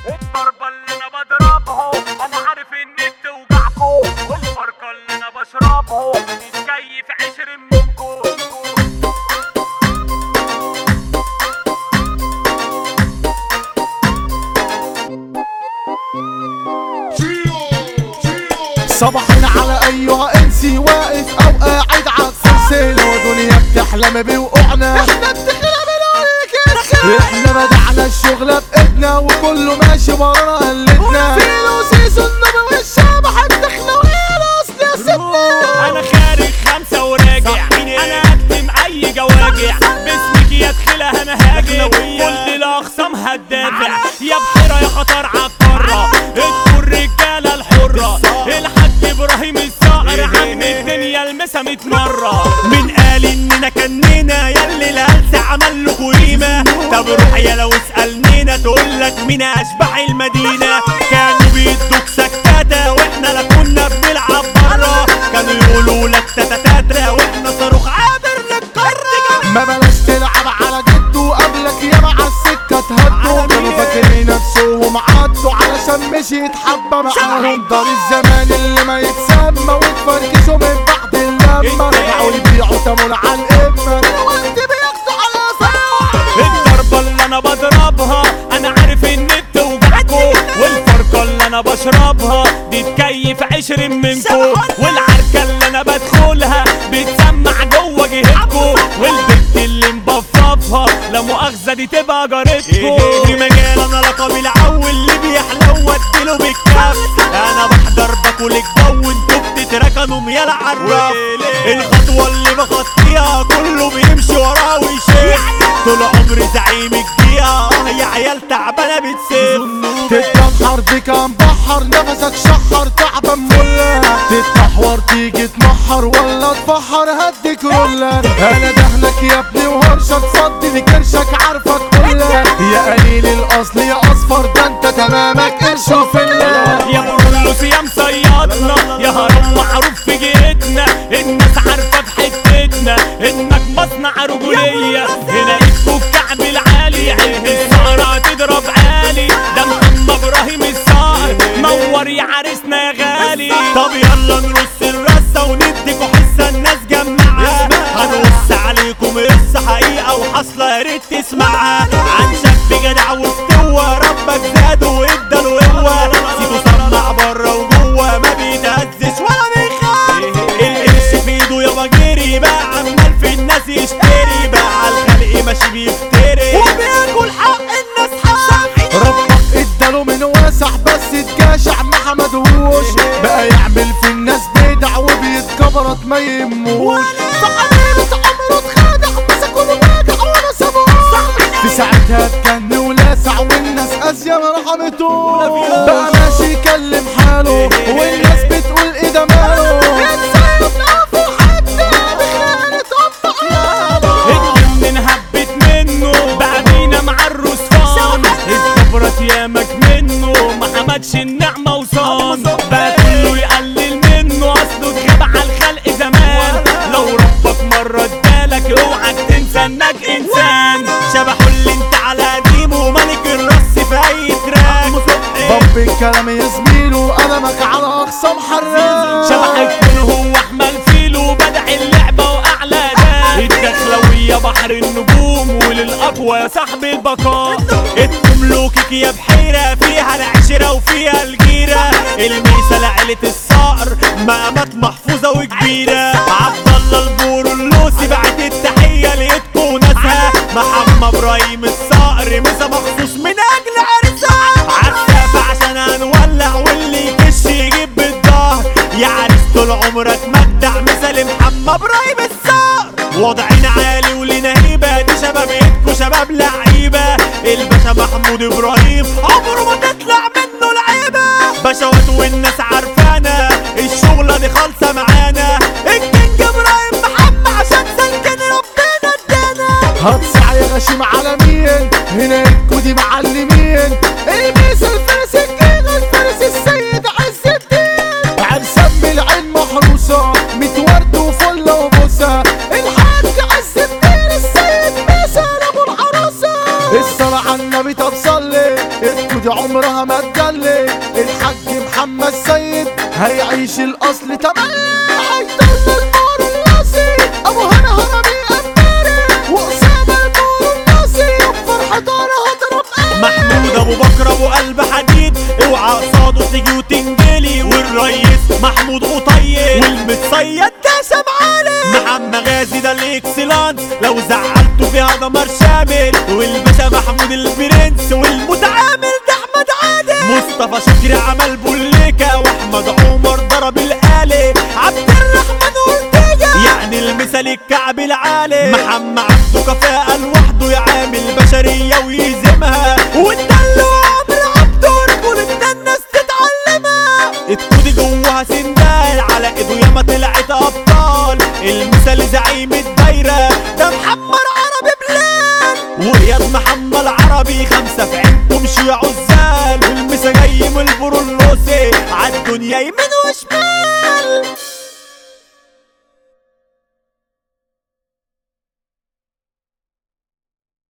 الضربة اللي انا بضربها انا عارف ان بتوجعكوا والفرقة اللي انا بشربها متكيف عشرين منكم صباحنا على ايها انسي واقف او قاعد على الكرسي لو دنيا بتحلم بوقوعنا احنا بتحلم احنا بدعنا الشغلة بايدنا وكله ماشي ورانا قلتنا فيلو سيسو النبي والشبح الدخلة اصل يا ستنا انا خارج خمسة وراجع انا اكتم اي جواجع باسمك يا دخلة انا هاجع كل الاخصام هتدافع يا بحيرة يا خطر عالقارة انتوا الرجالة الحرة الحاج ابراهيم الصقر عم الدنيا المسا 100 مرة من قال اننا كنينا ياللي الهلس عمل له قيمة طب روح يا لو اسألنينا تقول لك مين اشباح المدينة كانوا بيدوك سكتاتة واحنا لا كنا بنلعب برا كانوا يقولوا لك تاتا واحنا صاروخ عابر للقارة ما بلاش تلعب على جده قبلك يا مع السكة تهدوا كانوا فاكرين نفسهم عدوا علشان مش يتحبى معاهم دار الزمان اللي ما يتسمى وتفركشوا من بعد اللمة رجعوا يبيعوا تمون على القمة دلوقتي بياخدوا على صح الضربة اللي انا بضربها انا عارف ان بتوجعكوا والفرقة اللي انا بشربها دي تكيف عشرين منكوا والعركة اللي انا بدخلها بتسمع جوه جهتكوا والبنت اللي مبففها لا مؤاخذة دي تبقى جارتكوا في مجال انا لقبي العول اللي بيحلو واديله بالكف انا بحضر باكل الجو انتوا بتتركنوا يا العراف الخطوه اللي بخطيها كله بيمشي وراه ويشيل طول عمري زعيم الجيئه اه يا عيال تعبانه بتسيف تتنحر بك مبحر نفسك شحر تعبان ملا تتنحور تيجي تنحر ولا تفحر هديك رولا انا دهنك يا ابني وهرشك صدي كرشك عارفك كلها يا قليل الاصل يا اصفر ده انت تمامك قرش وفلا يا برولوس يا مصيادنا يا هرم معروف في جيتنا الناس عارفه بحتتنا انك مصنع رجوليه هنا اسمه الكعب العالي عين السهره تضرب عالي ده محمد ابراهيم الصقر نور يا عريسنا يا غالي طب يلا نرص الرصه ونديكوا حصه الناس جمعها هنرص عليكم قصه حقيقه وحاصله يا ريت تسمعها عن شاب جدع واستوى ربك زاده واداله قوه سيبه صنع بره وجوه ما بيتهزش ولا بيخاف القرش في ايده يابا جري بقى عمال في الناس يشتري بقى على الخلق ماشي بيفتري وبياكل حق الناس حق ربك اداله من واسع بس اتجاشع ما حمدهوش بقى يعمل في الناس بدع وبيتكبرت ما يهموش فحبيبة عمره اتخادع مسكوا واجع ولا سابوش في ساعتها اتجن ولاسع والناس قاسية ما رحمتوش بقى ماشي يكلم حاله والناس بتقول ايه ده ماله الجن هبت منه بعدينا مع الرصفان اتكبرت يامك منه ما حمدش النعمة وصان بقى كله يقلل منه اصله اتغاب على الخلق زمان لو ربك مرة ادالك اوعك تنسى انك انسان شبحوا اللي انت على قديمه ملك الرص في اي تراك بب الكلام يا زميله قلمك على اقصى محرك شبحك من هو احمل فيلو بدع اللعبة واعلى ده الدخلوية بحر النجوم وللاقوى يا صاحب البقاء ملوكك يا بحيرة فيها العشرة وفيها الجيرة الميسة لعيلة الصقر مقامات محفوظة وكبيرة عبد الله البور اللوسي بعت التحية ليدكو وناسها محمد ابراهيم الصقر مسا مخصوص من اجل عرسها عالسقف عشان هنولع واللي يكش يجيب بالظهر يا عريس طول عمرك مجدع مثال محمد ابراهيم الصقر وضعنا عالي ولينا هيبة دي شباب ايدكو شباب لعيبة الباشا محمود ابراهيم عمره ما تطلع منه لعيبة باشوات والناس عارفانا الشغلة دي خالصة معانا الكينج ابراهيم محمد عشان سلكن ربنا ادانا هتصع يا غشيم على مين هنا الكودي معلمين الميس الفارس الكيل الفارس السيد عز الدين عرسان من العين محروسة ميت ورد وفلة وبوسة الحاج عز الدين السيد ميسر ابو العروسة الصلاة عالنبي طب صلي الكودي عمرها ما تجلي الحاج محمد سيد هيعيش الاصل تملي هيطل النار الناصي ابو هنا هرمي امبارح واسامه النور الناصي بفرحة انا هضرب محمود ابو بكر ابو قلب حديد اوعى قصاده تيجي وتنجلي والريس محمود قطيب والمتصيد ده سمعاني محمد غازي ده الاكسلانس لو زعلته فيها دمار شامل والباشا محمود البرنس والمتعامل ده احمد عادل مصطفى شكري عمل بوليكا واحمد عمر ضرب الآلي عبد الرحمن اورتيجا يعني المثال الكعب العالي محمد عبده كفاءة لوحده يعامل بشرية ويهزمها والدل وعامل عبده رجولة ده الناس تتعلمها الكودي جواها سندال على ايده ياما طلعت ابطال المثال زعيم الدايرة ده محمد عربي بلال ورياض محمد عربي خمسة في عينكم شيوع عزال والمسا جاي من البرولوسي عالدنيا يمين وشمال